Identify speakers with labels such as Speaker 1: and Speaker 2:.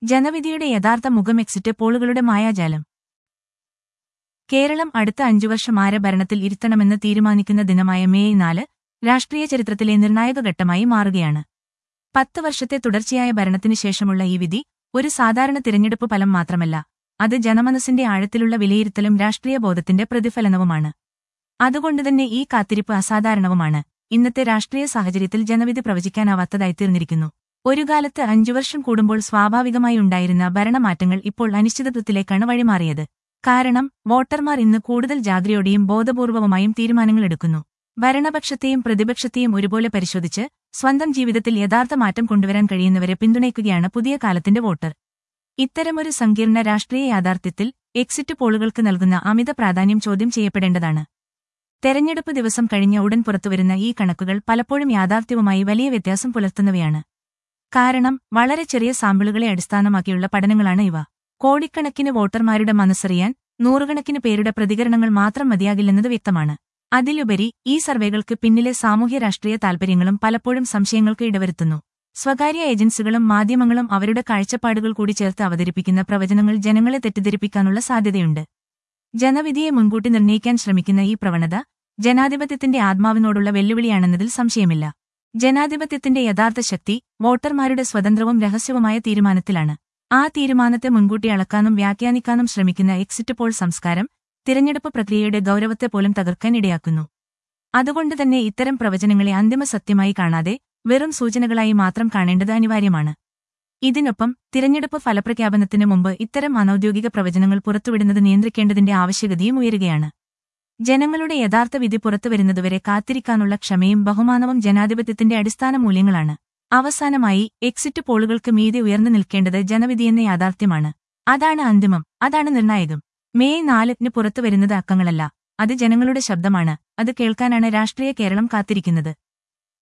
Speaker 1: ജനവിധിയുടെ യഥാർത്ഥ മുഖം എക്സിറ്റ് പോളുകളുടെ മായാജാലം കേരളം അടുത്ത അഞ്ചു വർഷം ആരെ ഭരണത്തിൽ ഇരുത്തണമെന്ന് തീരുമാനിക്കുന്ന ദിനമായ മേയ് നാല് രാഷ്ട്രീയ ചരിത്രത്തിലെ നിർണായക ഘട്ടമായി മാറുകയാണ് പത്ത് വർഷത്തെ തുടർച്ചയായ ഭരണത്തിനു ശേഷമുള്ള ഈ വിധി ഒരു സാധാരണ തിരഞ്ഞെടുപ്പ് ഫലം മാത്രമല്ല അത് ജനമനസ്സിന്റെ ആഴത്തിലുള്ള വിലയിരുത്തലും രാഷ്ട്രീയ ബോധത്തിന്റെ പ്രതിഫലനവുമാണ് അതുകൊണ്ടുതന്നെ ഈ കാത്തിരിപ്പ് അസാധാരണവുമാണ് ഇന്നത്തെ രാഷ്ട്രീയ സാഹചര്യത്തിൽ ജനവിധി പ്രവചിക്കാനാവാത്തതായി തീർന്നിരിക്കുന്നു ഒരു കാലത്ത് അഞ്ചു വർഷം കൂടുമ്പോൾ സ്വാഭാവികമായി ഉണ്ടായിരുന്ന ഭരണമാറ്റങ്ങൾ ഇപ്പോൾ അനിശ്ചിതത്വത്തിലേക്കാണ് വഴിമാറിയത് കാരണം വോട്ടർമാർ ഇന്ന് കൂടുതൽ ജാഗ്രയോടെയും ബോധപൂർവമായും തീരുമാനങ്ങളെടുക്കുന്നു ഭരണപക്ഷത്തെയും പ്രതിപക്ഷത്തെയും ഒരുപോലെ പരിശോധിച്ച് സ്വന്തം ജീവിതത്തിൽ യഥാർത്ഥ മാറ്റം കൊണ്ടുവരാൻ കഴിയുന്നവരെ പിന്തുണയ്ക്കുകയാണ് പുതിയ കാലത്തിന്റെ വോട്ടർ ഇത്തരമൊരു സങ്കീർണ രാഷ്ട്രീയ യാഥാർത്ഥ്യത്തിൽ എക്സിറ്റ് പോളുകൾക്ക് നൽകുന്ന അമിത പ്രാധാന്യം ചോദ്യം ചെയ്യപ്പെടേണ്ടതാണ് തെരഞ്ഞെടുപ്പ് ദിവസം കഴിഞ്ഞ ഉടൻ പുറത്തുവരുന്ന ഈ കണക്കുകൾ പലപ്പോഴും യാഥാർത്ഥ്യവുമായി വലിയ വ്യത്യാസം പുലർത്തുന്നവയാണ് കാരണം വളരെ ചെറിയ സാമ്പിളുകളെ അടിസ്ഥാനമാക്കിയുള്ള പഠനങ്ങളാണ് ഇവ കോടിക്കണക്കിന് വോട്ടർമാരുടെ മനസ്സറിയാൻ നൂറുകണക്കിന് പേരുടെ പ്രതികരണങ്ങൾ മാത്രം മതിയാകില്ലെന്നത് വ്യക്തമാണ് അതിലുപരി ഈ സർവേകൾക്ക് പിന്നിലെ സാമൂഹ്യ രാഷ്ട്രീയ താൽപര്യങ്ങളും പലപ്പോഴും സംശയങ്ങൾക്ക് ഇടവരുത്തുന്നു സ്വകാര്യ ഏജൻസികളും മാധ്യമങ്ങളും അവരുടെ കാഴ്ചപ്പാടുകൾ കൂടി ചേർത്ത് അവതരിപ്പിക്കുന്ന പ്രവചനങ്ങൾ ജനങ്ങളെ തെറ്റിദ്ധരിപ്പിക്കാനുള്ള സാധ്യതയുണ്ട് ജനവിധിയെ മുൻകൂട്ടി നിർണ്ണയിക്കാൻ ശ്രമിക്കുന്ന ഈ പ്രവണത ജനാധിപത്യത്തിന്റെ ആത്മാവിനോടുള്ള വെല്ലുവിളിയാണെന്നതിൽ സംശയമില്ല ജനാധിപത്യത്തിന്റെ യഥാർത്ഥ ശക്തി വോട്ടർമാരുടെ സ്വതന്ത്രവും രഹസ്യവുമായ തീരുമാനത്തിലാണ് ആ തീരുമാനത്തെ മുൻകൂട്ടി അളക്കാനും വ്യാഖ്യാനിക്കാനും ശ്രമിക്കുന്ന എക്സിറ്റ് പോൾ സംസ്കാരം തിരഞ്ഞെടുപ്പ് പ്രക്രിയയുടെ ഗൗരവത്തെ പോലും തകർക്കാൻ ഇടയാക്കുന്നു അതുകൊണ്ടുതന്നെ ഇത്തരം പ്രവചനങ്ങളെ അന്തിമ സത്യമായി കാണാതെ വെറും സൂചനകളായി മാത്രം കാണേണ്ടത് അനിവാര്യമാണ് ഇതിനൊപ്പം തിരഞ്ഞെടുപ്പ് ഫലപ്രഖ്യാപനത്തിന് മുമ്പ് ഇത്തരം അനൌദ്യോഗിക പ്രവചനങ്ങൾ പുറത്തുവിടുന്നത് നിയന്ത്രിക്കേണ്ടതിന്റെ ആവശ്യകതയും ഉയരുകയാണ് ജനങ്ങളുടെ യഥാർത്ഥ വിധി പുറത്തുവരുന്നതുവരെ കാത്തിരിക്കാനുള്ള ക്ഷമയും ബഹുമാനവും ജനാധിപത്യത്തിന്റെ അടിസ്ഥാന മൂല്യങ്ങളാണ് അവസാനമായി എക്സിറ്റ് പോളുകൾക്ക് മീതെ ഉയർന്നു നിൽക്കേണ്ടത് ജനവിധിയെന്ന യാഥാർത്ഥ്യമാണ് അതാണ് അന്തിമം അതാണ് നിർണായകം മെയ് നാലിന് പുറത്തുവരുന്നത് അക്കങ്ങളല്ല അത് ജനങ്ങളുടെ ശബ്ദമാണ് അത് കേൾക്കാനാണ് രാഷ്ട്രീയ കേരളം കാത്തിരിക്കുന്നത്